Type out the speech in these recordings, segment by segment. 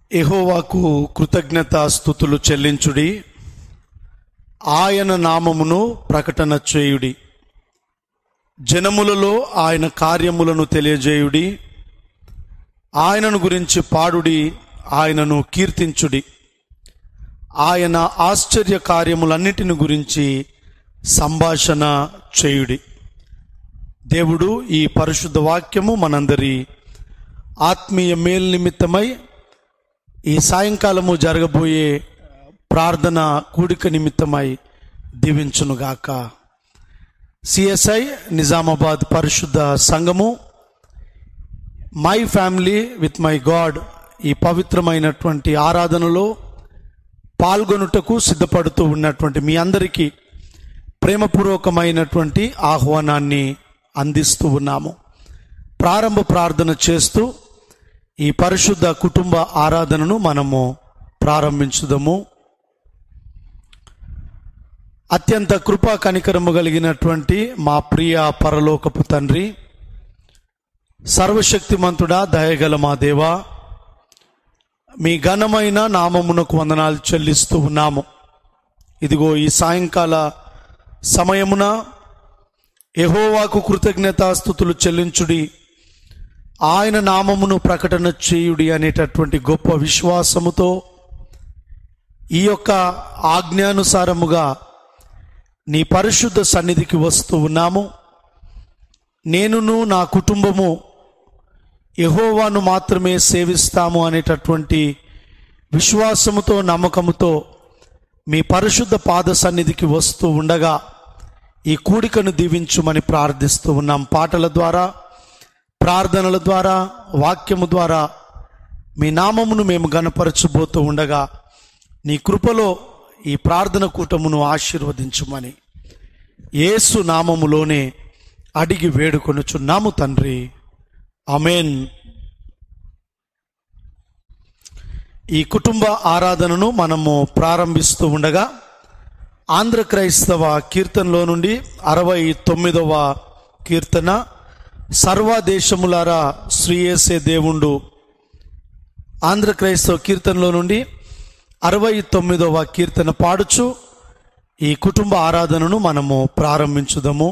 ఎహోవాకు కృతజ్ఞత స్థుతులు చెల్లించుడి ఆయన నామమును ప్రకటన చేయుడి జనములలో ఆయన కార్యములను తెలియజేయుడి ఆయనను గురించి పాడుడి ఆయనను కీర్తించుడి ఆయన ఆశ్చర్య కార్యములన్నిటిని గురించి సంభాషణ చేయుడి దేవుడు ఈ పరిశుద్ధ వాక్యము మనందరి ఆత్మీయ మేల్ నిమిత్తమై ఈ సాయంకాలము జరగబోయే ప్రార్థన కూడిక నిమిత్తమై దీవించునుగాక సిఎస్ఐ నిజామాబాద్ పరిశుద్ధ సంఘము my family with my God ఈ పవిత్రమైనటువంటి ఆరాధనలో పాల్గొనుటకు సిద్ధపడుతూ ఉన్నటువంటి మీ అందరికీ ప్రేమపూర్వకమైనటువంటి ఆహ్వానాన్ని అందిస్తూ ఉన్నాము ప్రారంభ ప్రార్థన చేస్తూ ఈ పరిశుద్ధ కుటుంబ ఆరాధనను మనము ప్రారంభించుదాము అత్యంత కృపా కనికరము కలిగినటువంటి మా ప్రియ పరలోకపు తండ్రి సర్వశక్తిమంతుడా దయగల మా దేవా మీ ఘనమైన నామమునకు వందనాలు చెల్లిస్తూ ఉన్నాము ఇదిగో ఈ సాయంకాల సమయమున యెహోవాకు కృతజ్ఞతాస్థుతులు చెల్లించుడి ఆయన నామమును ప్రకటన చేయుడి అనేటటువంటి గొప్ప విశ్వాసముతో ఈ యొక్క ఆజ్ఞానుసారముగా నీ పరిశుద్ధ సన్నిధికి వస్తూ ఉన్నాము నేనును నా కుటుంబము యహోవాను మాత్రమే సేవిస్తాము అనేటటువంటి విశ్వాసముతో నమ్మకముతో మీ పరిశుద్ధ పాద సన్నిధికి వస్తూ ఉండగా ఈ కూడికను దీవించుమని ప్రార్థిస్తూ ఉన్నాం పాటల ద్వారా ప్రార్థనల ద్వారా వాక్యము ద్వారా మీ నామమును మేము గనపరచబోతూ ఉండగా నీ కృపలో ఈ ప్రార్థన కూటమును ఆశీర్వదించుమని యేసు నామములోనే అడిగి వేడుకొనుచున్నాము తండ్రి అమేన్ ఈ కుటుంబ ఆరాధనను మనము ప్రారంభిస్తూ ఉండగా ఆంధ్ర క్రైస్తవ కీర్తనలో నుండి అరవై తొమ్మిదవ కీర్తన సర్వదేశములారా శ్రీయేసే దేవుండు ఆంధ్ర క్రైస్తవ కీర్తనలో నుండి అరవై తొమ్మిదవ కీర్తన పాడుచు ఈ కుటుంబ ఆరాధనను మనము ప్రారంభించుదాము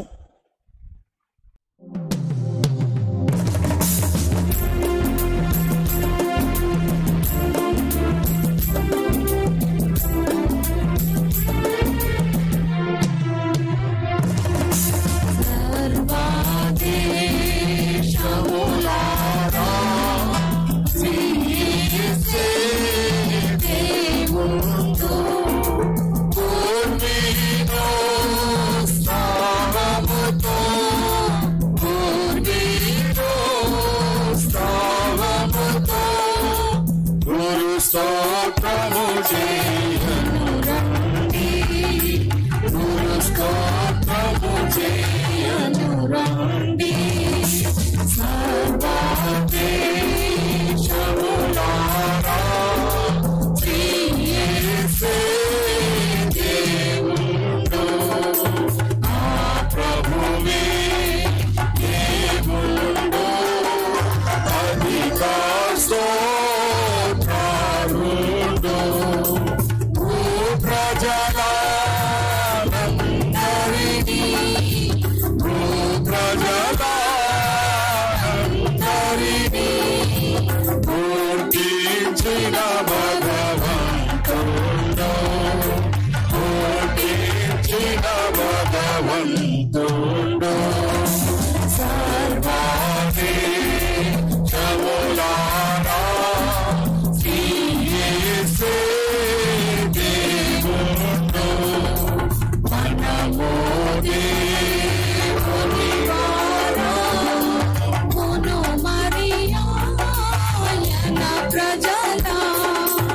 Mono Maria, Yana Prajala.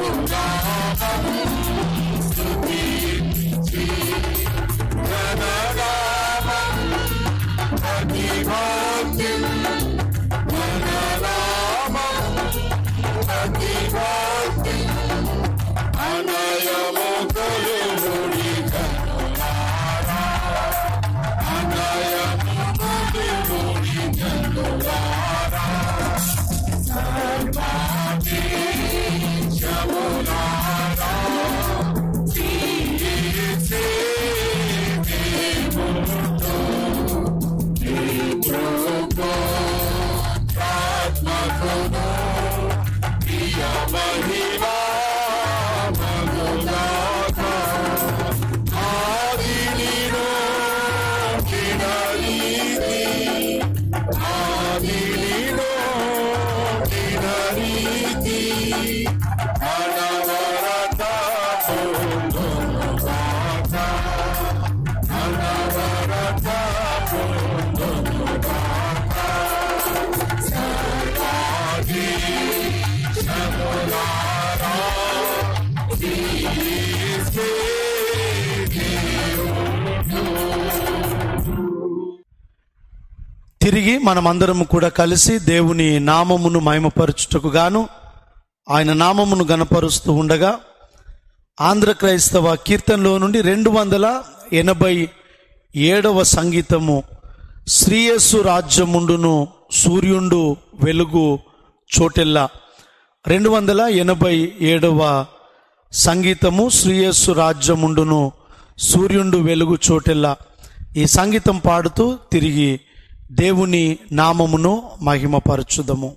తిరిగి మనమందరం కూడా కలిసి దేవుని నామమును మహిమపరచుటకు గాను ఆయన నామమును గనపరుస్తూ ఉండగా ఆంధ్ర క్రైస్తవ కీర్తనలో నుండి రెండు వందల ఎనభై ఏడవ సంగీతము శ్రీయస్సు రాజ్యముండును సూర్యుండు వెలుగు చోటెల్లా రెండు వందల ఎనభై ఏడవ సంగీతము శ్రీయస్సు రాజ్యముండును సూర్యుండు వెలుగు చోటెల్లా ఈ సంగీతం పాడుతూ తిరిగి దేవుని నామమును మహిమపరచుదము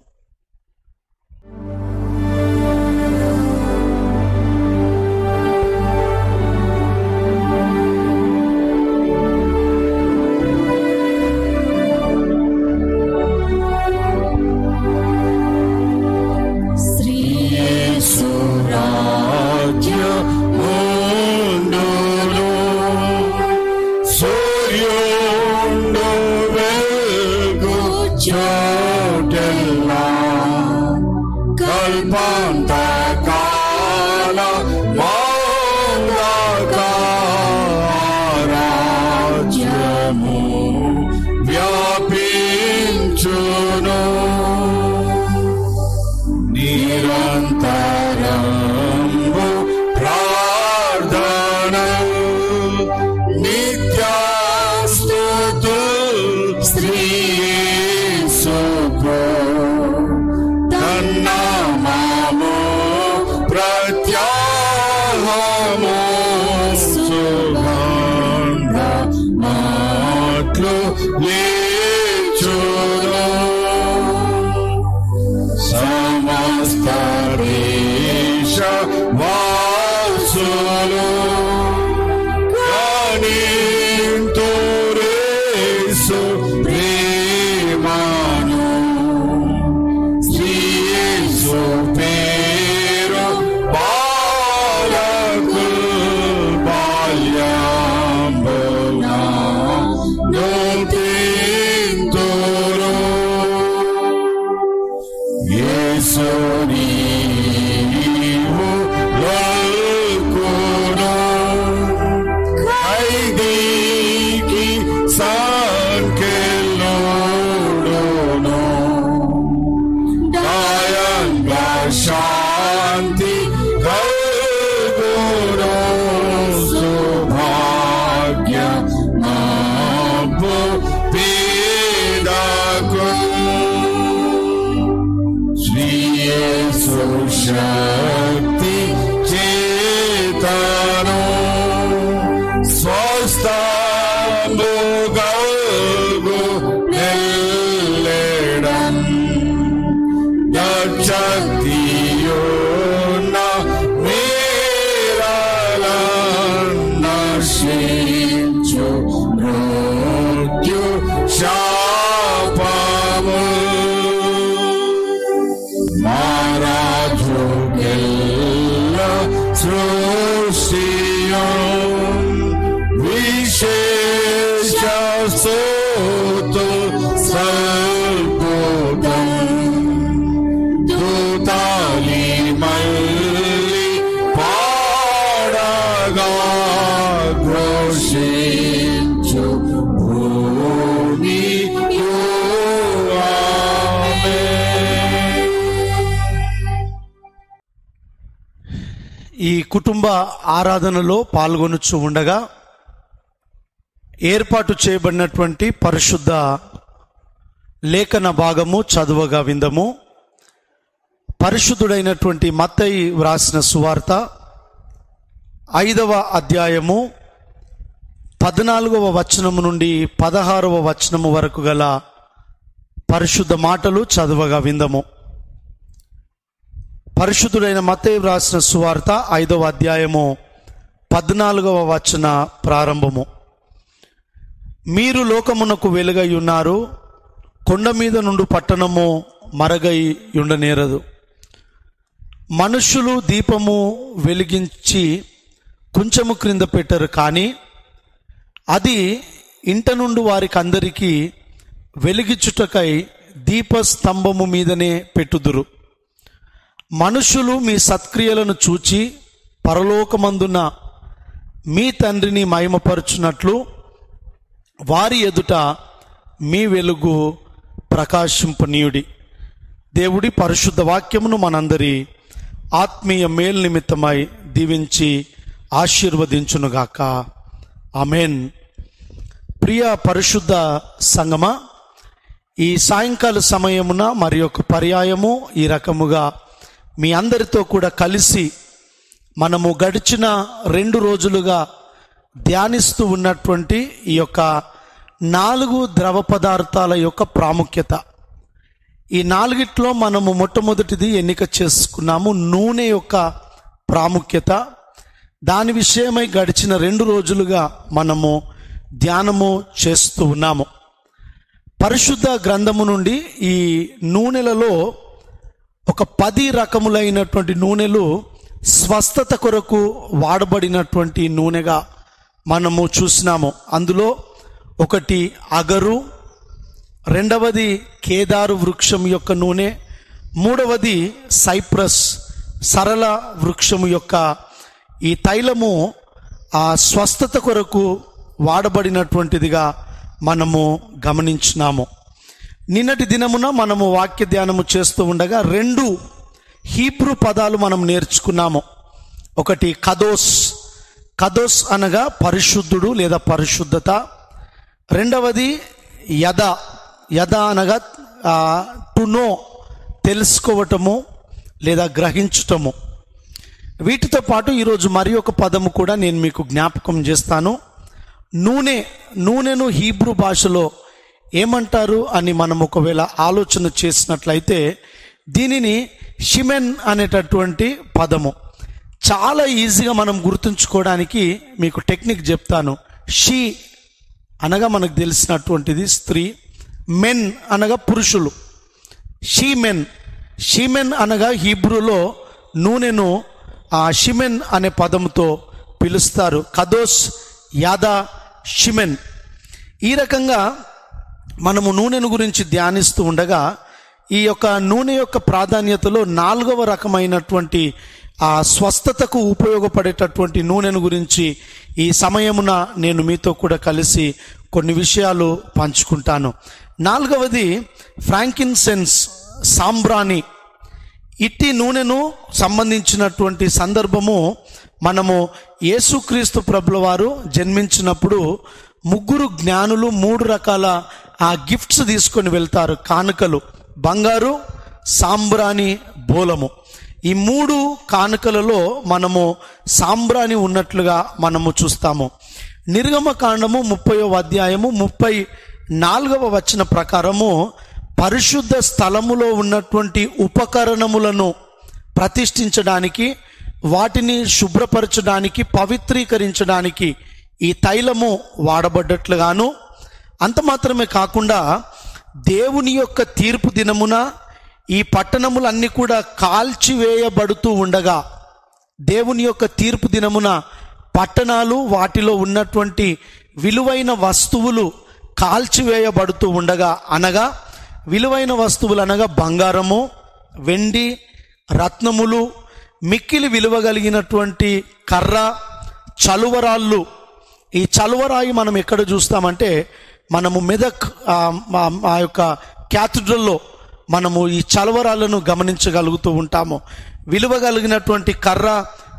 సూర్యుండు వెలుగు చోటెల్లా కల్పాంత కాల రాజ్యము వ్యాపించును నిరంతరంబు ప్రార్థన నిత్యాస్తుతు శ్రీయేసుకు తన్నామము ప్రత్యాహము సుగంధ మాట్లు లేచును సమస్త దేశ వాసులు కానింతురేసు ప్రేమను శ్రీయేసు పేరు బాలకు బాల్యాంబునా నోతింతురు యేసు నీవు లోకును ఖైదీకి సంకెళ్ళోడును దాయంగా శాంతి కలుగును సుభాగ్య మాపు పీడకు శ్రీయేసు శక్తి చేతను స్వస్థముగల్గు నెల్లెడం దక్షక్తియున్న మీరలన్నశించు మృత్యు శాపము మారాజుకెల్ల సృష్టియు విశేష స్తోతు సల్పుతం దూత ఈ కుటుంబ ఆరాధనలో పాల్గొనుచు ఉండగా ఏర్పాటు చేయబడినటువంటి పరిశుద్ధ లేఖన భాగము చదువగా విందము పరిశుద్ధుడైనటువంటి మత్తయి వ్రాసిన సువార్త ఐదవ అధ్యాయము పద్నాలుగవ వచనము నుండి పదహారవ వచనము వరకు గల పరిశుద్ధ మాటలు చదువగా విందము పరిశుద్ధుడైన మత్తయి వ్రాసిన సువార్త ఐదవ అధ్యాయము పద్నాలుగవ వచన ప్రారంభము మీరు లోకమునకు వెలుగై ఉన్నారు కొండ మీద నుండి పట్టణము మరగై ఉండనేరదు మనుషులు దీపము వెలిగించి కొంచెము క్రింద పెట్టరు కానీ అది ఇంట నుండి వారికి అందరికీ వెలిగించుటకై దీపస్తంభము మీదనే పెట్టుదురు మనుషులు మీ సత్క్రియలను చూచి పరలోకమందున మీ తండ్రిని మహిమపరచునట్లు వారి ఎదుట మీ వెలుగు ప్రకాశింపనీయుడి దేవుడి పరిశుద్ధ వాక్యమును మనందరి ఆత్మీయ మేలు నిమిత్తమై దీవించి ఆశీర్వదించునుగాక అమెన్ ప్రియ పరిశుద్ధ సంగమ ఈ సాయంకాల సమయమున మరి ఒక పర్యాయము ఈ రకముగా మీ అందరితో కూడా కలిసి మనము గడిచిన రెండు రోజులుగా ధ్యానిస్తూ ఉన్నటువంటి ఈ యొక్క నాలుగు ద్రవ పదార్థాల యొక్క ప్రాముఖ్యత ఈ నాలుగిట్లో మనము మొట్టమొదటిది ఎన్నిక చేసుకున్నాము నూనె యొక్క ప్రాముఖ్యత దాని విషయమై గడిచిన రెండు రోజులుగా మనము ధ్యానము చేస్తూ ఉన్నాము పరిశుద్ధ గ్రంథము నుండి ఈ నూనెలలో ఒక పది రకములైనటువంటి నూనెలు స్వస్థత కొరకు వాడబడినటువంటి నూనెగా మనము చూసినాము అందులో ఒకటి అగరు రెండవది కేదారు వృక్షం యొక్క నూనె మూడవది సైప్రస్ సరళ వృక్షము యొక్క ఈ తైలము ఆ స్వస్థత కొరకు వాడబడినటువంటిదిగా మనము గమనించినాము నిన్నటి దినమున మనము వాక్య ధ్యానము చేస్తూ ఉండగా రెండు హీబ్రూ పదాలు మనం నేర్చుకున్నాము ఒకటి కదోస్ కదోస్ అనగా పరిశుద్ధుడు లేదా పరిశుద్ధత రెండవది యద యద అనగా టు నో తెలుసుకోవటము లేదా గ్రహించటము వీటితో పాటు ఈరోజు మరి ఒక పదము కూడా నేను మీకు జ్ఞాపకం చేస్తాను నూనె నూనెను హీబ్రూ భాషలో ఏమంటారు అని మనం ఒకవేళ ఆలోచన చేసినట్లయితే దీనిని షిమెన్ అనేటటువంటి పదము చాలా ఈజీగా మనం గుర్తుంచుకోవడానికి మీకు టెక్నిక్ చెప్తాను షీ అనగా మనకు తెలిసినటువంటిది స్త్రీ మెన్ అనగా పురుషులు షీమెన్ షీమెన్ అనగా హీబ్రూలో నూనెను ఆ షిమెన్ అనే పదంతో పిలుస్తారు కదోస్ యాదా షిమెన్ ఈ రకంగా మనము నూనెను గురించి ధ్యానిస్తూ ఉండగా ఈ యొక్క నూనె యొక్క ప్రాధాన్యతలో నాలుగవ రకమైనటువంటి ఆ స్వస్థతకు ఉపయోగపడేటటువంటి నూనెను గురించి ఈ సమయమున నేను మీతో కూడా కలిసి కొన్ని విషయాలు పంచుకుంటాను నాలుగవది ఫ్రాంకిన్ సెన్స్ సాంబ్రాణి ఇట్టి నూనెను సంబంధించినటువంటి సందర్భము మనము యేసుక్రీస్తు ప్రభుల వారు జన్మించినప్పుడు ముగ్గురు జ్ఞానులు మూడు రకాల ఆ గిఫ్ట్స్ తీసుకొని వెళ్తారు కానుకలు బంగారు సాంబ్రాణి బోలము ఈ మూడు కానుకలలో మనము సాంబ్రాణి ఉన్నట్లుగా మనము చూస్తాము నిర్గమ కాండము ముప్పయో అధ్యాయము ముప్పై నాలుగవ వచన ప్రకారము పరిశుద్ధ స్థలములో ఉన్నటువంటి ఉపకరణములను ప్రతిష్ఠించడానికి వాటిని శుభ్రపరచడానికి పవిత్రీకరించడానికి ఈ తైలము వాడబడ్డట్లుగాను అంత మాత్రమే కాకుండా దేవుని యొక్క తీర్పు దినమున ఈ పట్టణములన్నీ కూడా కాల్చివేయబడుతూ ఉండగా దేవుని యొక్క తీర్పు దినమున పట్టణాలు వాటిలో ఉన్నటువంటి విలువైన వస్తువులు కాల్చివేయబడుతూ ఉండగా అనగా విలువైన వస్తువులు అనగా బంగారము వెండి రత్నములు మిక్కిలి విలువ కలిగినటువంటి కర్ర చలువరాళ్ళు ఈ చలువరాయి మనం ఎక్కడ చూస్తామంటే మనము మెదక్ ఆ, మా- ఆ యొక్క క్యాథడ్రల్లో మనము ఈ చలవరాలను గమనించగలుగుతూ ఉంటాము విలువ కలిగినటువంటి కర్ర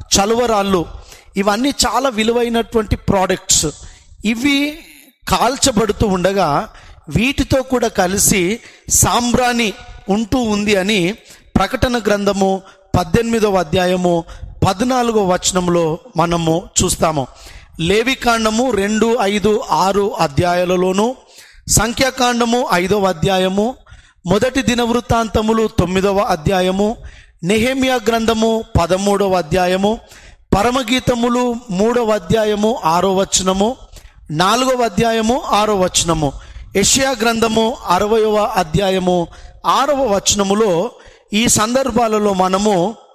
చలువరాళ్ళు ఇవన్నీ చాలా విలువైనటువంటి ప్రోడక్ట్స్ ఇవి కాల్చబడుతూ ఉండగా వీటితో కూడా కలిసి సాంబ్రాణి ఉంటూ ఉంది అని ప్రకటన గ్రంథము పద్దెనిమిదవ అధ్యాయము పద్నాలుగో వచనంలో మనము చూస్తాము లేవికాండము రెండు ఐదు ఆరు అధ్యాయాలలోను సంఖ్యాకాండము ఐదవ అధ్యాయము మొదటి దిన వృత్తాంతములు తొమ్మిదవ అధ్యాయము నెహేమియా గ్రంథము పదమూడవ అధ్యాయము పరమగీతములు మూడవ అధ్యాయము ఆరో వచనము నాలుగవ అధ్యాయము ఆరో వచనము యెషయా గ్రంథము అరవయవ అధ్యాయము ఆరవ వచనములో ఈ సందర్భాలలో మనము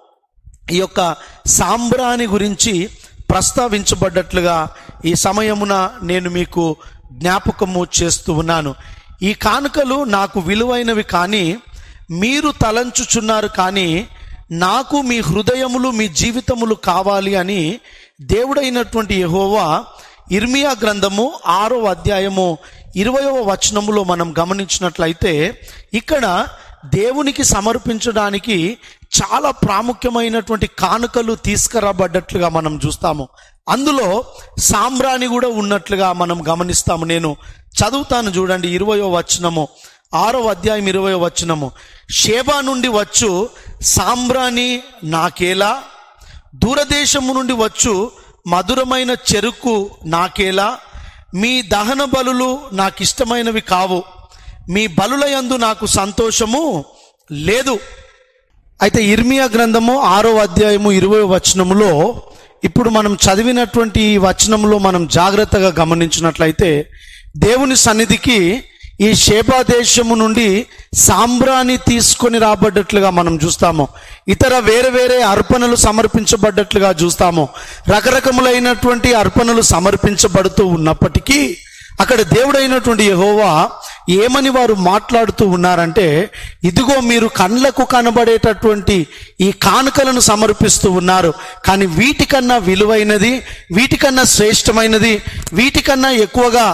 ఈ యొక్క సాంబ్రాణి గురించి ప్రస్తావించబడ్డట్లుగా ఈ సమయమున నేను మీకు జ్ఞాపకము చేస్తూ ఉన్నాను ఈ కానుకలు నాకు విలువైనవి కానీ మీరు తలంచుచున్నారు కానీ నాకు మీ హృదయములు మీ జీవితములు కావాలి అని దేవుడైనటువంటి యెహోవా ఇర్మియా గ్రంథము ఆరో అధ్యాయము ఇరవయవ వచనములో మనం గమనించినట్లయితే ఇక్కడ దేవునికి సమర్పించడానికి చాలా ప్రాముఖ్యమైనటువంటి కానుకలు తీసుకురాబడ్డట్లుగా మనం చూస్తాము అందులో సాంబ్రాణి కూడా ఉన్నట్లుగా మనం గమనిస్తాము నేను చదువుతాను చూడండి ఇరవయో వచనము ఆరో అధ్యాయం ఇరవయో వచనము షేబా నుండి వచ్చు సాంబ్రాణి నాకేలా దూరదేశము నుండి వచ్చు మధురమైన చెరుకు నాకేలా మీ దహన బలులు నాకు ఇష్టమైనవి కావు మీ బలులయందు నాకు సంతోషము లేదు అయితే ఇర్మియా గ్రంథము ఆరో అధ్యాయము ఇరవై వచనములో ఇప్పుడు మనం చదివినటువంటి ఈ వచనంలో మనం జాగ్రత్తగా గమనించినట్లయితే దేవుని సన్నిధికి ఈ షేబా దేశము నుండి సాంబ్రాన్ని తీసుకొని రాబడ్డట్లుగా మనం చూస్తాము ఇతర వేరే వేరే అర్పణలు సమర్పించబడ్డట్లుగా చూస్తాము రకరకములైనటువంటి అర్పణలు సమర్పించబడుతూ ఉన్నప్పటికీ అక్కడ దేవుడైనటువంటి యెహోవా ఏమని వారు మాట్లాడుతూ ఉన్నారంటే ఇదిగో మీరు కండ్లకు కనబడేటటువంటి ఈ కానుకలను సమర్పిస్తూ ఉన్నారు కానీ వీటికన్నా విలువైనది వీటికన్నా శ్రేష్టమైనది వీటికన్నా ఎక్కువగా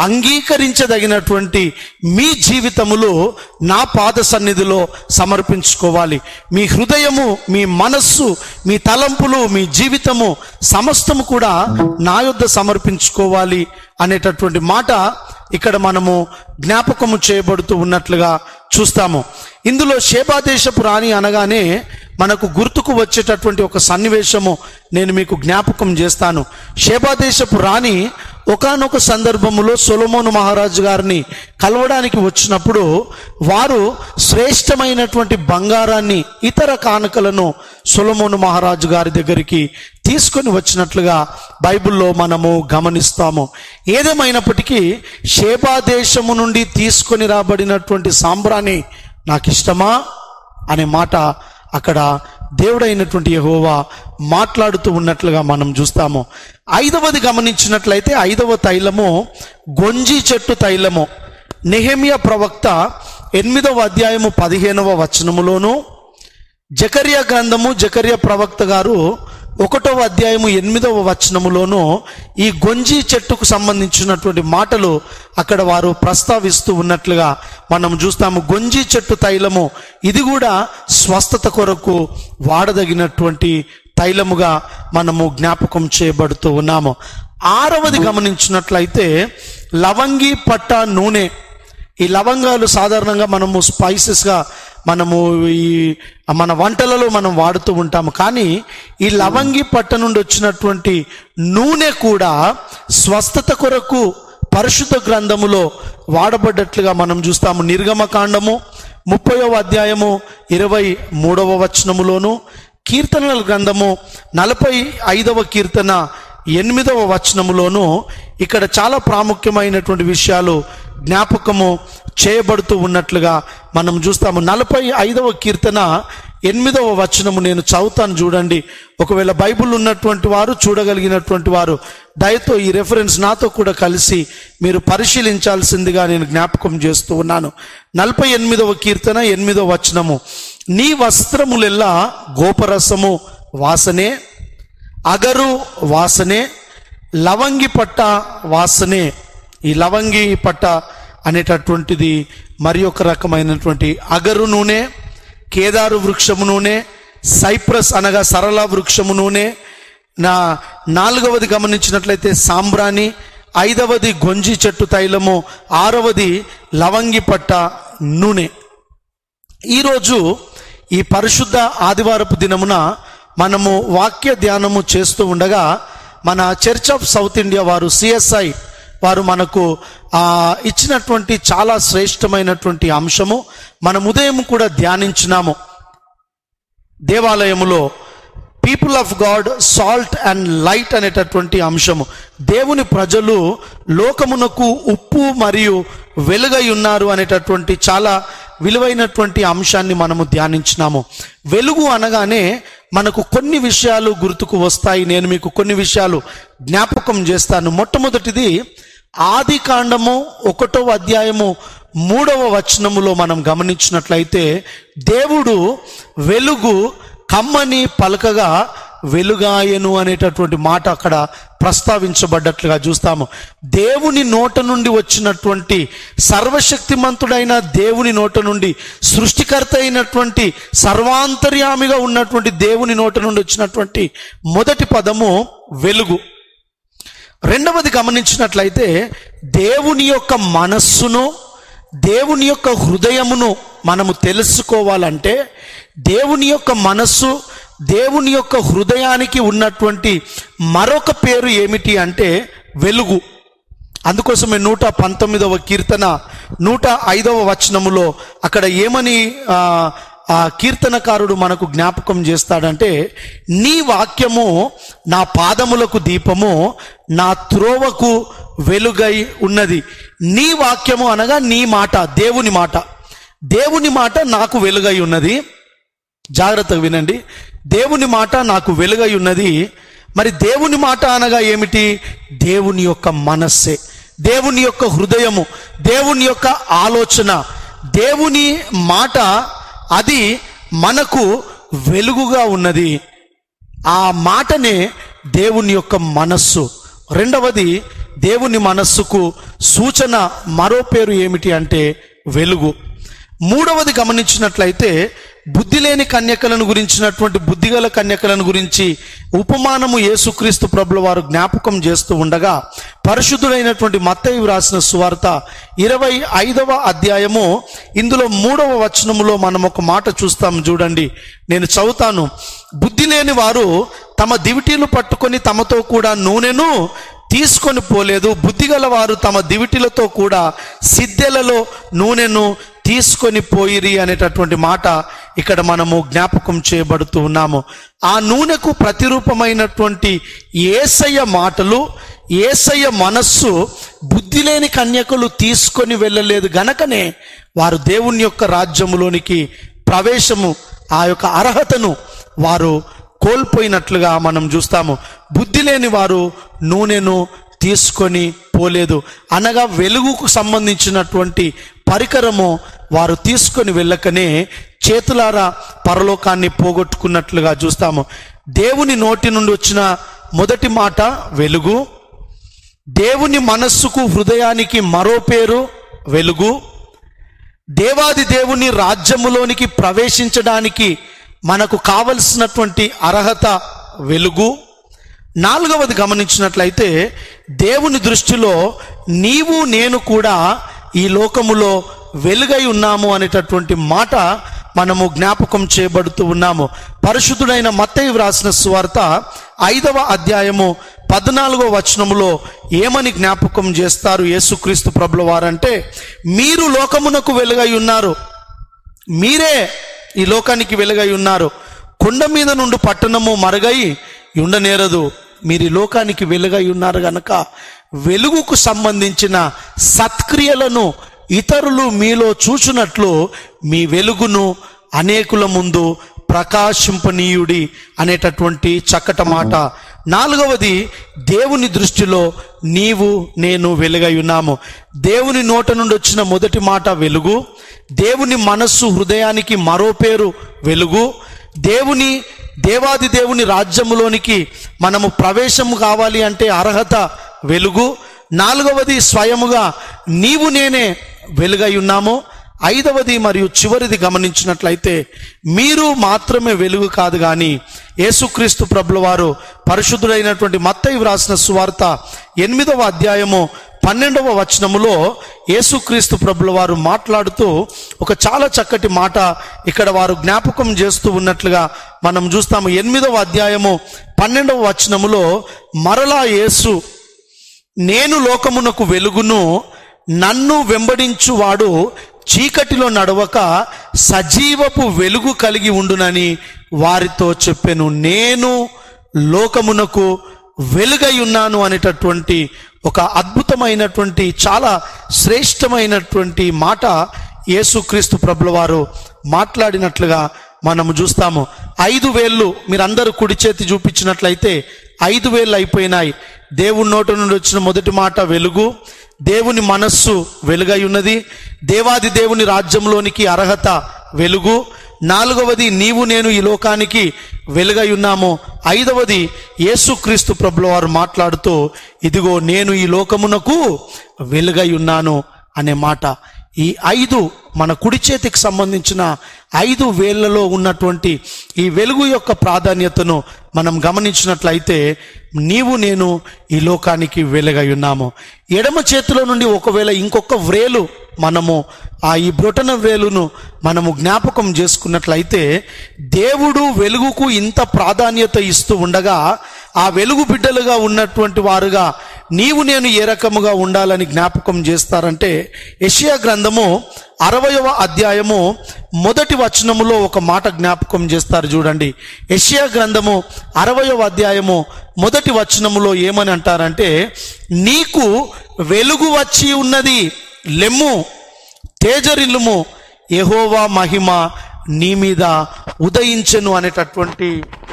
అంగీకరించదగినటువంటి మీ జీవితములు నా పాద సన్నిధిలో సమర్పించుకోవాలి మీ హృదయము మీ మనస్సు మీ తలంపులు మీ జీవితము సమస్తము కూడా నా యొద్ద సమర్పించుకోవాలి అనేటటువంటి మాట ఇక్కడ మనము జ్ఞాపకము చేయబడుతూ ఉన్నట్లుగా చూస్తాము ఇందులో శేబాదేశపు రాణి అనగానే మనకు గుర్తుకు వచ్చేటటువంటి ఒక సన్నివేశము నేను మీకు జ్ఞాపకం చేస్తాను శేబాదేశపు రాణి ఒకానొక సందర్భములో సొలమోను మహారాజు గారిని కలవడానికి వచ్చినప్పుడు వారు శ్రేష్టమైనటువంటి బంగారాన్ని ఇతర కానుకలను సొలమోను మహారాజు గారి దగ్గరికి తీసుకొని వచ్చినట్లుగా బైబిల్లో మనము గమనిస్తాము ఏదేమైనప్పటికీ షేబా దేశము నుండి తీసుకొని రాబడినటువంటి సాంబ్రాన్ని నాకు ఇష్టమా అనే మాట అక్కడ దేవుడైనటువంటి యెహోవా మాట్లాడుతూ ఉన్నట్లుగా మనం చూస్తాము ఐదవది గమనించినట్లయితే ఐదవ తైలము గొంజి చెట్టు తైలము నెహెమియా ప్రవక్త ఎనిమిదవ అధ్యాయము పదిహేనవ వచనములోను జకర్యా గ్రంథము జకర్యా ప్రవక్త గారు ఒకటవ అధ్యాయము ఎనిమిదవ వచనములోను ఈ గొంజి చెట్టుకు సంబంధించినటువంటి మాటలు అక్కడ వారు ప్రస్తావిస్తూ ఉన్నట్లుగా మనం చూస్తాము గొంజి చెట్టు తైలము ఇది కూడా స్వస్థత కొరకు వాడదగినటువంటి తైలముగా మనము జ్ఞాపకం చేయబడుతూ ఉన్నాము ఆరవది గమనించినట్లయితే లవంగి పట్ట నూనె ఈ లవంగాలు సాధారణంగా మనము స్పైసెస్గా మనము ఈ మన వంటలలో మనం వాడుతూ ఉంటాము కానీ ఈ లవంగి పట్ట నుండి వచ్చినటువంటి నూనె కూడా స్వస్థత కొరకు పరిశుద్ధ గ్రంథములో వాడబడ్డట్లుగా మనం చూస్తాము నిర్గమకాండము ముప్పైవ అధ్యాయము ఇరవై మూడవ వచనములోను కీర్తనల గ్రంథము నలభై ఐదవ కీర్తన ఎనిమిదవ వచనములోను ఇక్కడ చాలా ప్రాముఖ్యమైనటువంటి విషయాలు జ్ఞాపకము చేయబడుతూ ఉన్నట్లుగా మనం చూస్తాము నలభై ఐదవ కీర్తన ఎనిమిదవ వచనము నేను చదువుతాను చూడండి ఒకవేళ బైబిల్ ఉన్నటువంటి వారు చూడగలిగినటువంటి వారు దయతో ఈ రెఫరెన్స్ నాతో కూడా కలిసి మీరు పరిశీలించాల్సిందిగా నేను జ్ఞాపకం చేస్తూ ఉన్నాను నలభై ఎనిమిదవ కీర్తన ఎనిమిదవ వచనము నీ వస్త్రములెల్లా గోపరసము వాసనే అగరు వాసనే లవంగి పట్ట వాసనే ఈ లవంగి పట్ట అనేటటువంటిది మరి ఒక రకమైనటువంటి అగరు నూనె కేదారు వృక్షము నూనె సైప్రస్ అనగా సరళ వృక్షము నూనె నా నాలుగవది గమనించినట్లయితే సాంబ్రాణి ఐదవది గొంజి చెట్టు తైలము ఆరవది లవంగి పట్ట నూనె ఈరోజు ఈ పరిశుద్ధ ఆదివారపు దినమున మనము వాక్య ధ్యానము చేస్తూ ఉండగా మన చర్చ్ ఆఫ్ సౌత్ ఇండియా వారు సిఎస్ఐ వారు మనకు ఆ, ఇచ్చినటువంటి చాలా శ్రేష్టమైనటువంటి అంశము మనం ఉదయం కూడా ధ్యానించినాము దేవాలయములో people of God salt and light అనేటటువంటి అంశము దేవుని ప్రజలు లోకమునకు ఉప్పు మరియు వెలుగై ఉన్నారు అనేటటువంటి చాలా విలువైనటువంటి అంశాన్ని మనము ధ్యానించినాము వెలుగు అనగానే మనకు కొన్ని విషయాలు గుర్తుకు వస్తాయి నేను మీకు కొన్ని విషయాలు జ్ఞాపకం చేస్తాను మొట్టమొదటిది ఆది కాండము ఒకటో అధ్యాయము మూడవ వచనములో మనం గమనించినట్లయితే దేవుడు వెలుగు కమ్మని పలకగా వెలుగాయను అనేటటువంటి మాట అక్కడ ప్రస్తావించబడ్డట్లుగా చూస్తాము దేవుని నోట నుండి వచ్చినటువంటి సర్వశక్తిమంతుడైన దేవుని నోట నుండి సృష్టికర్త అయినటువంటి సర్వాంతర్యామిగా ఉన్నటువంటి దేవుని నోట నుండి వచ్చినటువంటి మొదటి పదము వెలుగు రెండవది గమనించినట్లయితే దేవుని యొక్క మనస్సును దేవుని యొక్క హృదయమును మనము తెలుసుకోవాలంటే దేవుని యొక్క మనస్సు దేవుని యొక్క హృదయానికి ఉన్నటువంటి మరొక పేరు ఏమిటి అంటే వెలుగు అందుకోసమే నూట పంతొమ్మిదవ కీర్తన నూట ఐదవ వచనములో అక్కడ ఏమని ఆ, ఆ కీర్తనకారుడు మనకు జ్ఞాపకం చేస్తాడంటే నీ వాక్యము నా పాదములకు దీపము నా త్రోవకు వెలుగై ఉన్నది నీ వాక్యము అనగా నీ మాట దేవుని మాట దేవుని మాట నాకు వెలుగై ఉన్నది జాగ్రత్తగా వినండి దేవుని మాట నాకు వెలుగై ఉన్నది మరి దేవుని మాట అనగా ఏమిటి దేవుని యొక్క మనస్సే దేవుని యొక్క హృదయము దేవుని యొక్క ఆలోచన దేవుని మాట అది మనకు వెలుగుగా ఉన్నది ఆ మాటనే దేవుని యొక్క మనస్సు రెండవది దేవుని మనస్సుకు సూచన మరో పేరు ఏమిటి అంటే వెలుగు మూడవది గమనించినట్లయితే బుద్ధి లేని కన్యకలను గురించినటువంటి బుద్ధిగల కన్యకలను గురించి ఉపమానము యేసుక్రీస్తు ప్రభుల వారు జ్ఞాపకం చేస్తూ ఉండగా పరిశుద్ధుడైనటువంటి మత్తయి వ్రాసిన సువార్త ఇరవై ఐదవ అధ్యాయము ఇందులో మూడవ వచనములో మనం ఒక మాట చూస్తాం చూడండి నేను చదువుతాను బుద్ధి లేని వారు తమ దివిటీలు పట్టుకొని తమతో కూడా నూనెను తీసుకొని పోలేదు బుద్ధిగల వారు తమ దివిటీలతో కూడా సిద్ధెలలో నూనెను తీసుకొని పోయిరి అనేటటువంటి మాట ఇక్కడ మనము జ్ఞాపకం చేయబడుతూ ఉన్నాము ఆ నూనెకు ప్రతిరూపమైనటువంటి ఏసయ్య మాటలు ఏసయ్య మనస్సు బుద్ధి లేని కన్యకలు తీసుకొని వెళ్ళలేదు గనకనే వారు దేవుని యొక్క రాజ్యములోనికి ప్రవేశము ఆ యొక్క అర్హతను వారు కోల్పోయినట్లుగా మనం చూస్తాము బుద్ధి లేని వారు నూనెను తీసుకొని పోలేదు అనగా వెలుగుకు సంబంధించినటువంటి పరికరము వారు తీసుకొని వెళ్ళకనే చేతులారా పరలోకాన్ని పోగొట్టుకున్నట్లుగా చూస్తాము దేవుని నోటి నుండి వచ్చిన మొదటి మాట వెలుగు దేవుని మనస్సుకు హృదయానికి మరో పేరు వెలుగు దేవాది దేవుని రాజ్యములోనికి ప్రవేశించడానికి మనకు కావలసినటువంటి అర్హత వెలుగు నాలుగవది గమనించినట్లయితే దేవుని దృష్టిలో నీవు నేను కూడా ఈ లోకములో వెలుగై ఉన్నాము అనేటటువంటి మాట మనము జ్ఞాపకం చేయబడుతూ ఉన్నాము పరిశుద్ధుడైన మత్తయి వ్రాసిన సువార్త ఐదవ అధ్యాయము పద్నాలుగో వచనములో ఏమని జ్ఞాపకం చేస్తారు యేసుక్రీస్తు ప్రభుల వారంటే మీరు లోకమునకు వెలుగై ఉన్నారు మీరే ఈ లోకానికి వెలుగై ఉన్నారు కొండ మీద నుండి పట్టణము మరుగై ఉండనేరదు మీరు ఈ లోకానికి వెలుగై ఉన్నారు గనక వెలుగుకు సంబంధించిన సత్క్రియలను ఇతరులు మీలో చూచునట్లు మీ వెలుగును అనేకుల ముందు ప్రకాశింపనీయుడి అనేటటువంటి చక్కట మాట నాలుగవది దేవుని దృష్టిలో నీవు నేను వెలుగై ఉన్నాము దేవుని నోట నుండి వచ్చిన మొదటి మాట వెలుగు దేవుని మనస్సు హృదయానికి మరో పేరు వెలుగు దేవుని దేవాది దేవుని రాజ్యములోనికి మనము ప్రవేశము కావాలి అంటే అర్హత వెలుగు నాలుగవది స్వయముగా నీవు నేనే వెలుగై ఉన్నాము ఐదవది మరియు చివరిది గమనించినట్లయితే మీరు మాత్రమే వెలుగు కాదు కానీ యేసుక్రీస్తు ప్రభుల వారు పరిశుద్ధుడైనటువంటి మత్తయి వ్రాసిన సువార్త ఎనిమిదవ అధ్యాయము పన్నెండవ వచనములో యేసుక్రీస్తు ప్రభుల వారు మాట్లాడుతూ ఒక చాలా చక్కటి మాట ఇక్కడ వారు జ్ఞాపకం చేస్తూ ఉన్నట్లుగా మనం చూస్తాము ఎనిమిదవ అధ్యాయము పన్నెండవ వచనములో మరలా యేసు నేను లోకమునకు వెలుగును నన్ను వెంబడించువాడు చీకటిలో నడవక సజీవపు వెలుగు కలిగి ఉండునని వారితో చెప్పాను నేను లోకమునకు వెలుగై ఉన్నాను అనేటటువంటి ఒక అద్భుతమైనటువంటి చాలా శ్రేష్టమైనటువంటి మాట యేసుక్రీస్తు ప్రభుల వారు మాట్లాడినట్లుగా మనము చూస్తాము ఐదు వేళ్ళు మీరందరూ కుడి చేతి చూపించినట్లయితే ఐదు వేళ్ళు అయిపోయినాయి దేవుని నోటి నుండి వచ్చిన మొదటి మాట వెలుగు దేవుని మనస్సు వెలుగై ఉన్నది దేవాది దేవుని రాజ్యంలోనికి అర్హత వెలుగు నాలుగవది నీవు నేను ఈ లోకానికి వెలుగై ఉన్నాము ఐదవది యేసుక్రీస్తు ప్రభుల వారు మాట్లాడుతూ ఇదిగో నేను ఈ లోకమునకు వెలుగై ఉన్నాను అనే మాట ఈ ఐదు మన కుడి చేతికి సంబంధించిన ఐదు వేళ్లలో ఉన్నటువంటి ఈ వెలుగు యొక్క ప్రాధాన్యతను మనం గమనించినట్లయితే నీవు నేను ఈ లోకానికి వెలుగై ఉన్నాము ఎడమ చేతిలో నుండి ఒకవేళ ఇంకొక వ్రేలు మనము ఆ ఈ బ్రొటన వేలును మనము జ్ఞాపకం చేసుకున్నట్లయితే దేవుడు వెలుగుకు ఇంత ప్రాధాన్యత ఇస్తూ ఉండగా ఆ వెలుగు బిడ్డలుగా ఉన్నటువంటి వారుగా నీవు నేను ఏ రకముగా ఉండాలని జ్ఞాపకం చేస్తారంటే యెషయా గ్రంథము అరవయవ అధ్యాయము మొదటి వచనములో ఒక మాట జ్ఞాపకం చేస్తారు చూడండి యెషయా గ్రంథము అరవయవ అధ్యాయము మొదటి వచనములో ఏమని అంటారంటే నీకు వెలుగు వచ్చి ఉన్నది లెమ్ము తేజరిల్లుము యెహోవా మహిమ నీ మీద ఉదయించెను అనేటటువంటి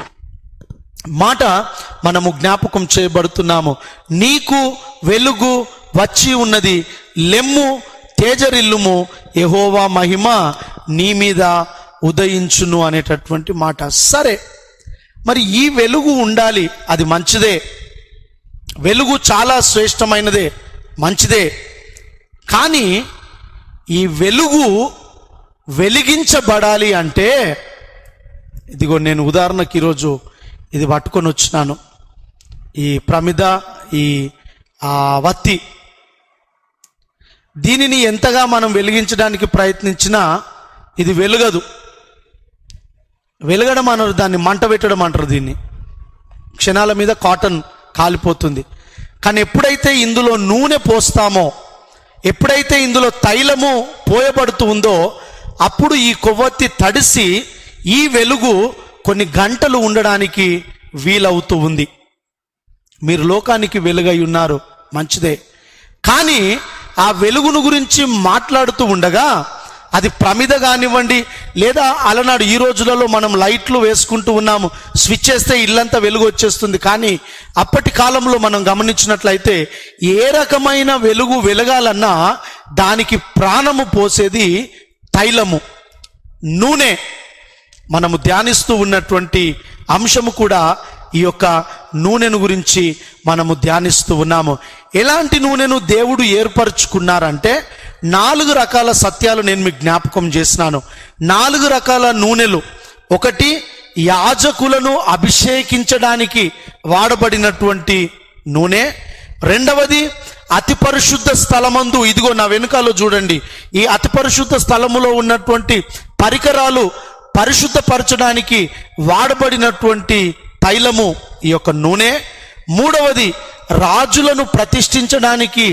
మాట మనము జ్ఞాపకం చేయబడుతున్నాము నీకు వెలుగు వచ్చి ఉన్నది లెమ్ము తేజరిల్లుము యెహోవా మహిమ నీ మీద ఉదయించును అనేటటువంటి మాట సరే మరి ఈ వెలుగు ఉండాలి అది మంచిదే వెలుగు చాలా శ్రేష్టమైనదే మంచిదే కానీ ఈ వెలుగు వెలిగించబడాలి అంటే ఇదిగో నేను ఉదాహరణకి ఈరోజు ఇది పట్టుకొని వచ్చినాను ఈ ప్రమిద ఈ ఆ వత్తి దీనిని ఎంతగా మనం వెలిగించడానికి ప్రయత్నించినా ఇది వెలుగదు వెలగడం అనరు దాన్ని మంట పెట్టడం అంటారు దీన్ని క్షణాల మీద కాటన్ కాలిపోతుంది కానీ ఎప్పుడైతే ఇందులో నూనె పోస్తామో ఎప్పుడైతే ఇందులో తైలము పోయబడుతూ ఉందో అప్పుడు ఈ కొవ్వొత్తి తడిసి ఈ వెలుగు కొన్ని గంటలు ఉండడానికి వీలవుతూ ఉంది మీరు లోకానికి వెలుగై ఉన్నారు మంచిదే కానీ ఆ వెలుగును గురించి మాట్లాడుతూ ఉండగా అది ప్రమిద కానివ్వండి లేదా అలనాడు ఈ రోజులలో మనం లైట్లు వేసుకుంటూ ఉన్నాము స్విచ్ చేస్తే ఇల్లంతా వెలుగు వచ్చేస్తుంది కానీ అప్పటి కాలంలో మనం గమనించినట్లయితే ఏ రకమైన వెలుగు వెలగాలన్నా దానికి ప్రాణము పోసేది తైలము నూనె మనము ధ్యానిస్తూ ఉన్నటువంటి అంశము కూడా ఈ యొక్క నూనెను గురించి మనము ధ్యానిస్తూ ఉన్నాము ఎలాంటి నూనెను దేవుడు ఏర్పరచుకున్నారంటే నాలుగు రకాల సత్యాలు నేను మీకు జ్ఞాపకం చేసినాను నాలుగు రకాల నూనెలు ఒకటి యాజకులను అభిషేకించడానికి వాడబడినటువంటి నూనె రెండవది అతి పరిశుద్ధ స్థలమందు ఇదిగో నా వెనుకాలో చూడండి ఈ అతి పరిశుద్ధ స్థలములో ఉన్నటువంటి పరికరాలు పరిశుద్ధపరచడానికి వాడబడినటువంటి తైలము ఈ యొక్క నూనె మూడవది రాజులను ప్రతిష్ఠించడానికి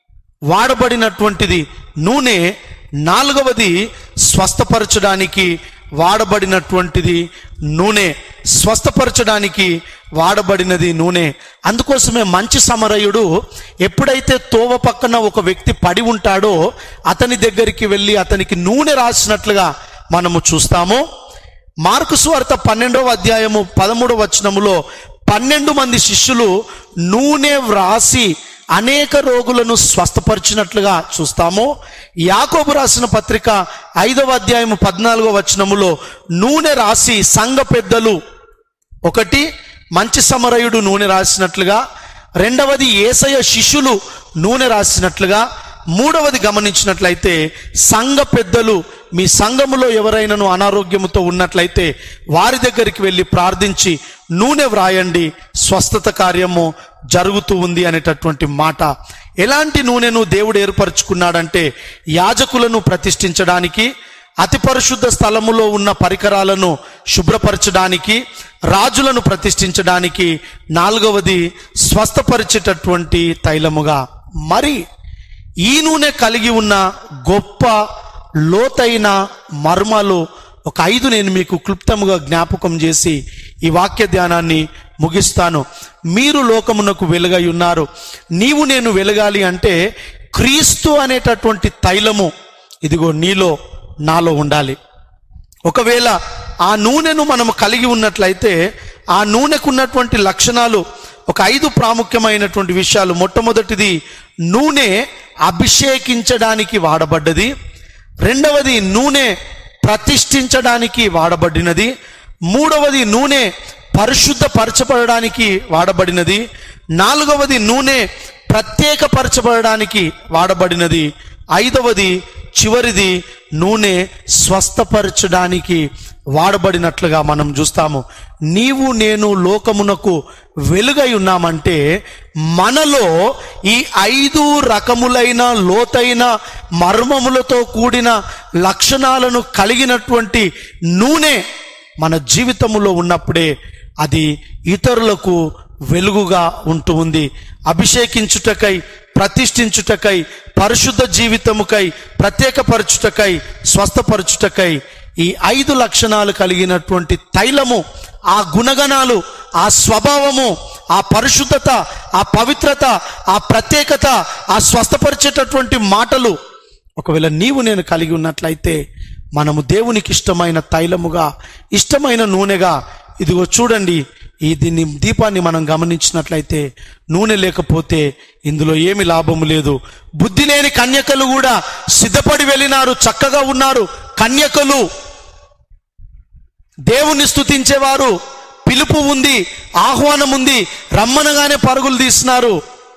వాడబడినటువంటిది నూనె నాలుగవది స్వస్థపరచడానికి వాడబడినటువంటిది నూనె స్వస్థపరచడానికి వాడబడినది నూనె అందుకోసమే మంచి సమరయుడు ఎప్పుడైతే తోవ పక్కన ఒక వ్యక్తి పడి ఉంటాడో అతని దగ్గరికి వెళ్ళి అతనికి నూనె రాసినట్లుగా మనము చూస్తాము మార్కు సువార్త పన్నెండవ అధ్యాయము పదమూడవ వచనములో పన్నెండు మంది శిష్యులు నూనె వ్రాసి అనేక రోగులను స్వస్థపరిచినట్లుగా చూస్తాము యాకోబు రాసిన పత్రిక ఐదవ అధ్యాయము పద్నాలుగో వచనములో నూనె రాసి సంఘ పెద్దలు ఒకటి మంచి సమరయుడు నూనె రాసినట్లుగా రెండవది ఏసయ శిష్యులు నూనె రాసినట్లుగా మూడవది గమనించినట్లయితే సంఘ పెద్దలు మీ సంఘములో ఎవరైనాను అనారోగ్యముతో ఉన్నట్లయితే వారి దగ్గరికి వెళ్ళి ప్రార్థించి నూనె వ్రాయండి స్వస్థత కార్యము జరుగుతూ ఉంది అనేటటువంటి మాట ఎలాంటి నూనెను దేవుడు ఏర్పరచుకున్నాడంటే యాజకులను ప్రతిష్ఠించడానికి అతి పరిశుద్ధ స్థలములో ఉన్న పరికరాలను శుభ్రపరచడానికి రాజులను ప్రతిష్ఠించడానికి నాలుగవది స్వస్థపరిచేటటువంటి తైలముగా మరి ఈ నూనె కలిగి ఉన్న గొప్ప లోతైన మర్మాలు ఒక ఐదు నేను మీకు క్లుప్తముగా జ్ఞాపకం చేసి ఈ వాక్య ధ్యానాన్ని ముగిస్తాను మీరు లోకమునకు వెలుగై ఉన్నారు నీవు నేను వెలగాలి అంటే క్రీస్తు అనేటటువంటి తైలము ఇదిగో నీలో నాలో ఉండాలి ఒకవేళ ఆ నూనెను మనం కలిగి ఉన్నట్లయితే ఆ నూనెకు ఉన్నటువంటి లక్షణాలు ఒక ఐదు ప్రాముఖ్యమైనటువంటి విషయాలు మొట్టమొదటిది నూనె అభిషేకించడానికి వాడబడ్డది రెండవది నూనె ప్రతిష్ఠించడానికి వాడబడినది మూడవది నూనె పరిశుద్ధపరచబడడానికి వాడబడినది నాలుగవది నూనె ప్రత్యేకపరచబడడానికి వాడబడినది ఐదవది చివరిది నూనె స్వస్థపరచడానికి వాడబడినట్లుగా మనం చూస్తాము నీవు నేను లోకమునకు వెలుగై ఉన్నామంటే మనలో ఈ ఐదు రకములైన లోతైన మర్మములతో కూడిన లక్షణాలను కలిగినటువంటి నూనె మన జీవితములో ఉన్నప్పుడే అది ఇతరులకు వెలుగుగా ఉంటూ ఉంది అభిషేకించుటకై ప్రతిష్ఠించుటకై పరిశుద్ధ జీవితముకై ప్రత్యేకపరచుటకై స్వస్థపరచుటకై ఈ ఐదు లక్షణాలు కలిగినటువంటి తైలము ఆ గుణగణాలు ఆ స్వభావము ఆ పరిశుద్ధత ఆ పవిత్రత ఆ ప్రత్యేకత ఆ స్వస్థపరిచేటటువంటి మాటలు ఒకవేళ నీవు నేను కలిగి ఉన్నట్లయితే మనము దేవునికి ఇష్టమైన తైలముగా ఇష్టమైన నూనెగా ఇదిగో చూడండి ఈ దీన్ని దీపాన్ని మనం గమనించినట్లయితే నూనె లేకపోతే ఇందులో ఏమి లాభము లేదు బుద్ధి లేని కన్యకలు కూడా సిద్ధపడి వెళ్ళినారు చక్కగా ఉన్నారు కన్యకలు దేవుణ్ణి స్తుతించేవారు పిలుపు ఉంది ఆహ్వానం ఉంది రమ్మనగానే పరుగులు తీసినారు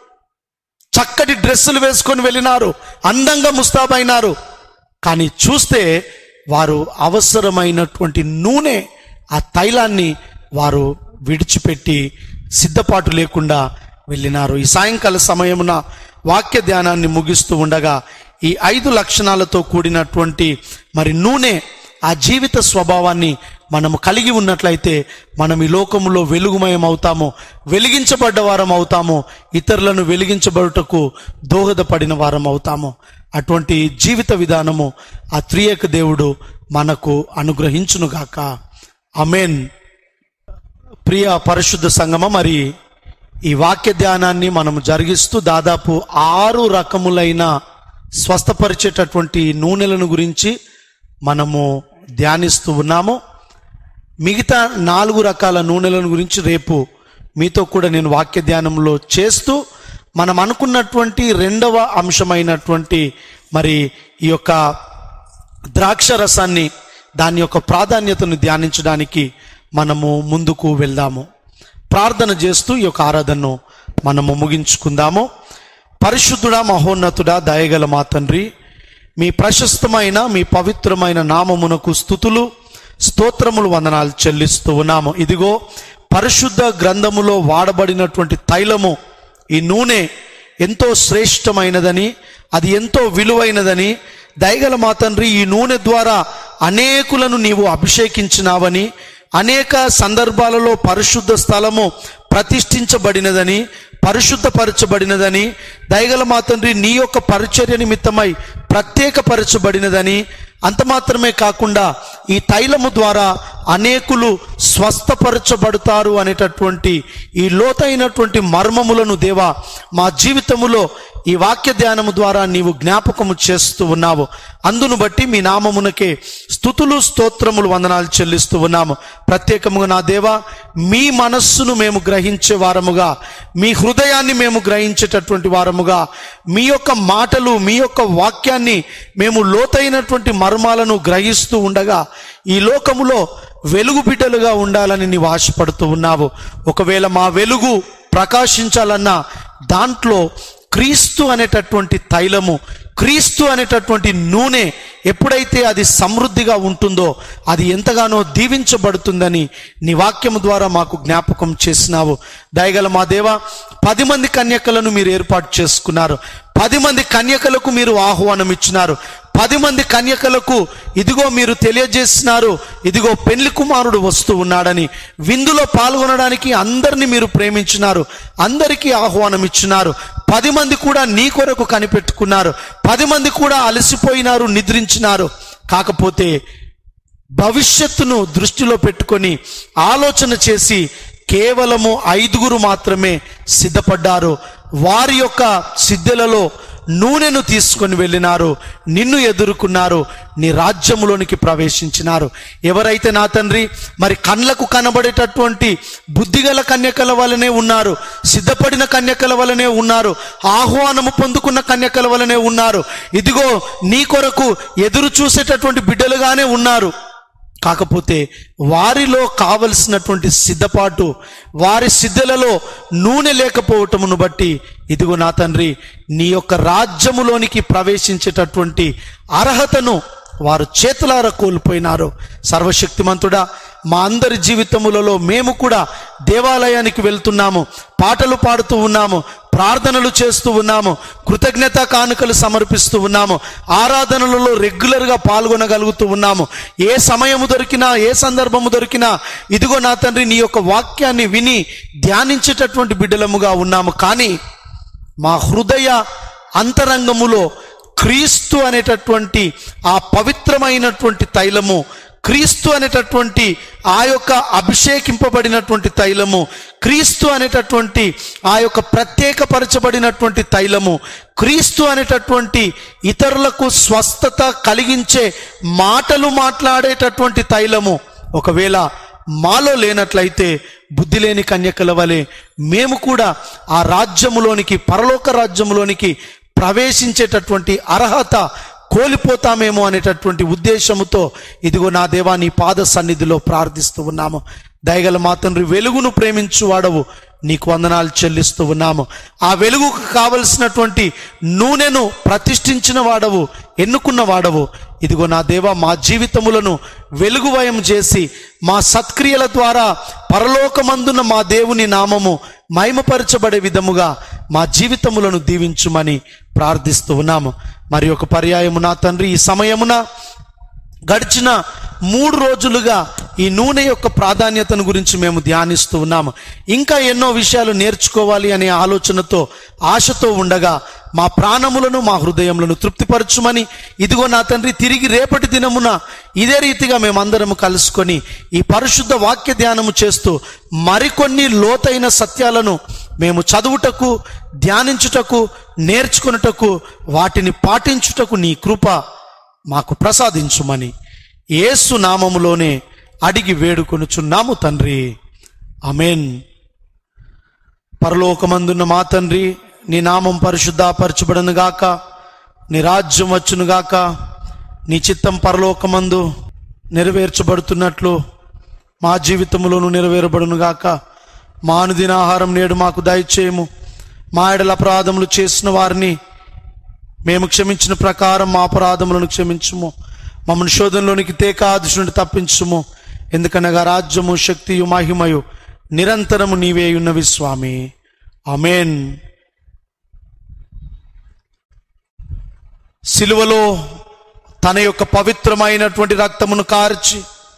చక్కటి డ్రెస్సులు వేసుకొని వెళ్ళినారు అందంగా ముస్తాబైనారు కానీ చూస్తే వారు అవసరమైనటువంటి నూనె ఆ తైలాన్ని వారు విడిచిపెట్టి సిద్ధపాటు లేకుండా వెళ్ళినారు ఈ సాయంకాల సమయమున వాక్య ధ్యానాన్ని ముగిస్తూ ఉండగా ఈ ఐదు లక్షణాలతో కూడినటువంటి మరి నూనె ఆ జీవిత స్వభావాన్ని మనము కలిగి ఉన్నట్లయితే మనం ఈ లోకములో వెలుగుమయం అవుతాము వెలిగించబడ్డ వారం అవుతాము ఇతరులను వెలిగించబడుటకు దోహదపడిన వారం అవుతాము అటువంటి జీవిత విధానము ఆ త్రియేక దేవుడు మనకు అనుగ్రహించునుగాక అమేన్ ప్రియ పరిశుద్ధ సంగమ మరి ఈ వాక్య ధ్యానాన్ని మనం జరిగిస్తూ దాదాపు ఆరు రకములైన స్వస్థపరిచేటటువంటి నూనెలను గురించి మనము ధ్యానిస్తూ ఉన్నాము మిగతా నాలుగు రకాల నూనెలను గురించి రేపు మీతో కూడా నేను వాక్య ధ్యానంలో చేస్తూ మనం అనుకున్నటువంటి రెండవ అంశమైనటువంటి మరి ఈ యొక్క ద్రాక్ష రసాన్ని దాని యొక్క ప్రాధాన్యతను ధ్యానించడానికి మనము ముందుకు వెళ్దాము ప్రార్థన చేస్తూ ఈ యొక్క ఆరాధనను మనము ముగించుకుందాము పరిశుద్ధుడా మహోన్నతుడా దయగల మా తండ్రి మీ ప్రశస్తమైన మీ పవిత్రమైన నామమునకు స్థుతులు స్తోత్రములు వందనాలు చెల్లిస్తూ ఉన్నాము ఇదిగో పరిశుద్ధ గ్రంథములో వాడబడినటువంటి తైలము ఈ నూనె ఎంతో శ్రేష్టమైనదని అది ఎంతో విలువైనదని దయగల మా తండ్రి ఈ నూనె ద్వారా అనేకులను నీవు అభిషేకించినావని అనేక సందర్భాలలో పరిశుద్ధ స్థలము ప్రతిష్ఠించబడినదని పరిశుద్ధపరచబడినదని దయగల మా తండ్రి నీ యొక్క పరిచర్య నిమిత్తమై ప్రత్యేకపరచబడినదని అంత మాత్రమే కాకుండా ఈ తైలము ద్వారా అనేకులు స్వస్థపరచబడతారు అనేటటువంటి ఈ లోతైనటువంటి మర్మములను దేవా మా జీవితములో ఈ వాక్య ధ్యానము ద్వారా నీవు జ్ఞాపకము చేస్తూ ఉన్నావు అందును బట్టి మీ నామమునకే స్థుతులు స్తోత్రములు వందనాలు చెల్లిస్తూ ఉన్నాము ప్రత్యేకముగా నా దేవా మీ మనస్సును మేము గ్రహించే వారముగా మీ హృదయాన్ని మేము గ్రహించేటటువంటి వారముగా మీ యొక్క మాటలు మీ యొక్క వాక్యాన్ని మేము లోతైనటువంటి మర్మాలను గ్రహిస్తూ ఉండగా ఈ లోకములో వెలుగు బిడ్డలుగా ఉండాలని నీవు ఆశపడుతూ ఉన్నావు ఒకవేళ మా వెలుగు ప్రకాశించాలన్నా దాంట్లో క్రీస్తు అనేటటువంటి తైలము క్రీస్తు అనేటటువంటి నూనె ఎప్పుడైతే అది సమృద్ధిగా ఉంటుందో అది ఎంతగానో దీవించబడుతుందని నీ వాక్యము ద్వారా మాకు జ్ఞాపకం చేసినావు దయగల మా దేవ పది మంది కన్యకలను మీరు ఏర్పాటు చేసుకున్నారు పది మంది కన్యకలకు మీరు ఆహ్వానం ఇచ్చినారు పది మంది కన్యకలకు ఇదిగో మీరు తెలియజేసినారు ఇదిగో పెళ్లి కుమారుడు వస్తూ ఉన్నాడని విందులో పాల్గొనడానికి అందరిని మీరు ప్రేమించినారు అందరికీ ఆహ్వానం ఇచ్చినారు పది మంది కూడా నీ కొరకు కనిపెట్టుకున్నారు పది మంది కూడా అలసిపోయినారు నిద్రించినారు కాకపోతే భవిష్యత్తును దృష్టిలో పెట్టుకొని ఆలోచన చేసి కేవలము ఐదుగురు మాత్రమే సిద్ధపడ్డారు వారి యొక్క సిద్ధలలో నూనెను తీసుకొని వెళ్ళినారు నిన్ను ఎదుర్కొన్నారు నీ రాజ్యములోనికి ప్రవేశించినారు ఎవరైతే నా తండ్రి మరి కళ్ళకు కనబడేటటువంటి బుద్ధిగల కన్యకల వలనే ఉన్నారు సిద్ధపడిన కన్యకల వలనే ఉన్నారు ఆహ్వానము పొందుకున్న కన్యకల వలనే ఉన్నారు ఇదిగో నీ కొరకు ఎదురు చూసేటటువంటి బిడ్డలుగానే ఉన్నారు కాకపోతే వారిలో కావలసినటువంటి సిద్ధపాటు వారి సిద్ధలలో నూనె లేకపోవటమును బట్టి ఇదిగో నా తండ్రి నీ యొక్క రాజ్యములోనికి ప్రవేశించేటటువంటి అర్హతను వారు చేతులార కోల్పోయినారు సర్వశక్తిమంతుడా మా అందరి జీవితములలో మేము కూడా దేవాలయానికి వెళ్తున్నాము పాటలు పాడుతూ ఉన్నాము ప్రార్థనలు చేస్తూ ఉన్నాము కృతజ్ఞత కానుకలు సమర్పిస్తూ ఉన్నాము ఆరాధనలలో రెగ్యులర్గా పాల్గొనగలుగుతూ ఉన్నాము ఏ సమయము దొరికినా ఏ సందర్భము దొరికినా ఇదిగో నా తండ్రి నీ యొక్క వాక్యాన్ని విని ధ్యానించేటటువంటి బిడ్డలముగా ఉన్నాము కానీ మా హృదయ అంతరంగములో క్రీస్తు అనేటటువంటి ఆ పవిత్రమైనటువంటి తైలము క్రీస్తు అనేటటువంటి ఆ యొక్క అభిషేకింపబడినటువంటి తైలము క్రీస్తు అనేటటువంటి ఆ యొక్క ప్రత్యేకపరచబడినటువంటి తైలము క్రీస్తు అనేటటువంటి ఇతరులకు స్వస్థత కలిగించే మాటలు మాట్లాడేటటువంటి తైలము ఒకవేళ మాలో లేనట్లయితే బుద్ధి లేని కన్యకల వలె మేము కూడా ఆ రాజ్యములోనికి పరలోక రాజ్యములోనికి ప్రవేశించేటటువంటి అర్హత కోల్పోతామేమో అనేటటువంటి ఉద్దేశముతో ఇదిగో నా దేవా నీ పాద సన్నిధిలో ప్రార్థిస్తూ ఉన్నాము దయగల మా తండ్రి వెలుగును ప్రేమించు వాడవు నీకు వందనాలు చెల్లిస్తూ ఉన్నాము ఆ వెలుగుకు కావలసినటువంటి నూనెను ప్రతిష్ఠించిన వాడవు ఎన్నుకున్న వాడవు ఇదిగో నా దేవ మా జీవితములను వెలుగువయం చేసి మా సత్క్రియల ద్వారా పరలోకమందున్న మా దేవుని నామము మహిమపరచబడే విధముగా మా జీవితములను దీవించుమని ప్రార్థిస్తూ ఉన్నాము మరి ఒక పర్యాయము నా తండ్రి ఈ సమయమున గడిచిన మూడు రోజులుగా ఈ నూనె యొక్క ప్రాధాన్యతను గురించి మేము ధ్యానిస్తూ ఉన్నాము ఇంకా ఎన్నో విషయాలు నేర్చుకోవాలి అనే ఆలోచనతో ఆశతో ఉండగా మా ప్రాణములను మా హృదయములను తృప్తిపరచుమని ఇదిగో నా తండ్రి తిరిగి రేపటి దినమున ఇదే రీతిగా మేమందరము కలుసుకొని ఈ పరిశుద్ధ వాక్య ధ్యానము చేస్తూ మరికొన్ని లోతైన సత్యాలను మేము చదువుటకు ధ్యానించుటకు నేర్చుకున్నటకు వాటిని పాటించుటకు నీ కృప మాకు ప్రసాదించుమని యేసు నామములోనే అడిగి వేడుకొనుచున్నాము తండ్రి అమేన్ పరలోకమందున్న మా తండ్రి నీ నామం పరిశుద్ధపరచబడను గాక నీ రాజ్యం వచ్చును గాక నీ చిత్తం పరలోకమందు నెరవేర్చబడుతున్నట్లు మా జీవితంలోనూ నెరవేరబడును గాక మా అనుదిన ఆహారం నేడు మాకు దయచేయము మా ఎడల అపరాధములు చేసిన వారిని మేము క్షమించిన ప్రకారం మా అపరాధములను క్షమించుము మమ్మల్ని శోధనలోనికి తేకాదృష్టి నుండి తప్పించుము ఎందుకనగా రాజ్యము శక్తియు మహిమయు నిరంతరము నీవే ఉన్నవి స్వామి అమేన్ సిలువలో తన యొక్క పవిత్రమైనటువంటి రక్తమును కార్చి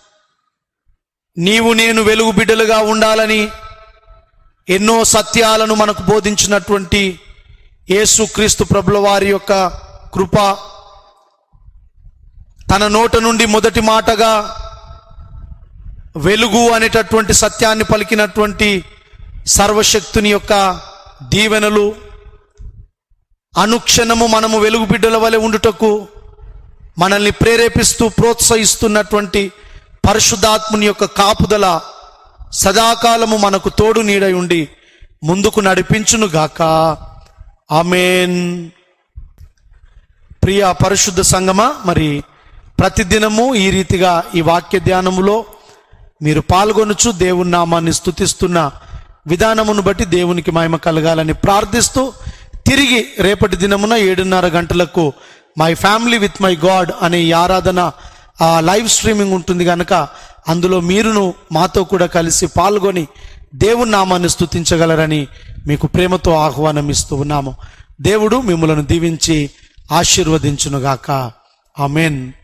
నీవు నేను వెలుగు బిడ్డలుగా ఉండాలని ఎన్నో సత్యాలను మనకు బోధించినటువంటి యేసుక్రీస్తు ప్రభుల వారి యొక్క కృప తన నోట నుండి మొదటి మాటగా వెలుగు అనేటటువంటి సత్యాన్ని పలికినటువంటి సర్వశక్తుని యొక్క దీవెనలు అనుక్షణము మనము వెలుగు బిడ్డల వలె ఉండుటకు మనల్ని ప్రేరేపిస్తూ ప్రోత్సహిస్తున్నటువంటి పరిశుద్ధాత్ముని యొక్క కాపుదల సదాకాలము మనకు తోడు నీడై ఉండి ముందుకు నడిపించును గాక ఆమెన్ ప్రియ పరిశుద్ధ సంగమా మరి ప్రతిదినము ఈ రీతిగా ఈ వాక్య ధ్యానములో మీరు పాల్గొనొచ్చు దేవుని నామాన్ని స్తుతిస్తున్న విధానమును బట్టి దేవునికి మహిమ కలగాలని ప్రార్థిస్తూ తిరిగి రేపటి దినమున ఏడున్నర గంటలకు my family with my God అనే ఈ ఆరాధన ఆ లైవ్ స్ట్రీమింగ్ ఉంటుంది కనుక అందులో మీరును మాతో కూడా కలిసి పాల్గొని దేవుని నామాన్ని స్తుతించగలరని మీకు ప్రేమతో ఆహ్వానం ఇస్తూ ఉన్నాము దేవుడు మిమ్మలను దీవించి ఆశీర్వదించునుగాక ఆమెన్